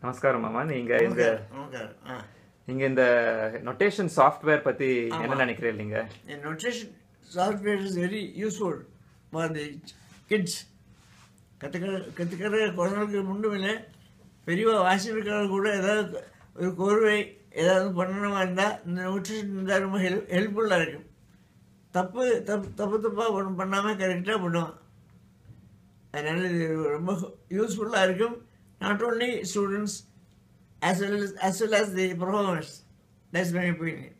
நமஸ்காரம் மாமா நீங்க இந்த நமஸ்காரம் ஆ நீங்க இந்த நொட்டேஷன் சாஃப்ட்வேர் பத்தி என்ன நினைக்கிறீங்க நீங்க The notation software is very useful for the kids. கற்றுக்கிற கற்றுக்கிற குழந்தைகளுக்கு முன்னும் இல்லை பெரியவா வாசிப்பிருக்கிறவங்க கூட ஏதாவது ஒரு கோர்வை ஏதாவது பண்ணணுமா இருந்தால் இந்த நோட்டிஷன் இருந்தால் ரொம்ப ஹெல்ப் ஹெல்ப்ஃபுல்லாக இருக்கும் தப்பு தப்பு தப்பு தப்பாக ஒன்றும் பண்ணாமல் கரெக்டாக பண்ணுவான் அதனால் இது ரொம்ப யூஸ்ஃபுல்லாக இருக்கும் not only students as well as as well as the performers that's my opinion